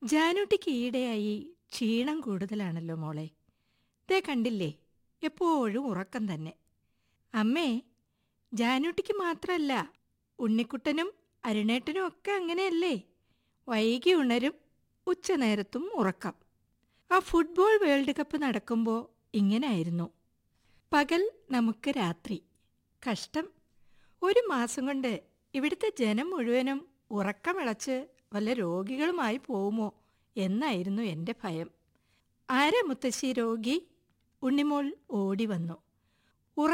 ജാനൂട്ടിക്ക് ഈയിടെയായി ക്ഷീണം കൂടുതലാണല്ലോ മോളെ ദേ കണ്ടില്ലേ എപ്പോഴും ഉറക്കം തന്നെ അമ്മേ ജാനൂട്ടിക്ക് മാത്രമല്ല ഉണ്ണിക്കുട്ടനും അരുണേട്ടനും ഒക്കെ അങ്ങനെയല്ലേ വൈകി ഉണരും ഉച്ചനേരത്തും ഉറക്കം ആ ഫുട്ബോൾ വേൾഡ് കപ്പ് നടക്കുമ്പോൾ ഇങ്ങനായിരുന്നു പകൽ നമുക്ക് രാത്രി കഷ്ടം ഒരു മാസം കൊണ്ട് ഇവിടുത്തെ ജനം മുഴുവനും ഉറക്കമിളച്ച് വല്ല രോഗികളുമായി പോവുമോ എന്നായിരുന്നു എൻ്റെ ഭയം ആരാ മുത്തശ്ശി രോഗി ഉണ്ണിമോൾ ഓടി വന്നു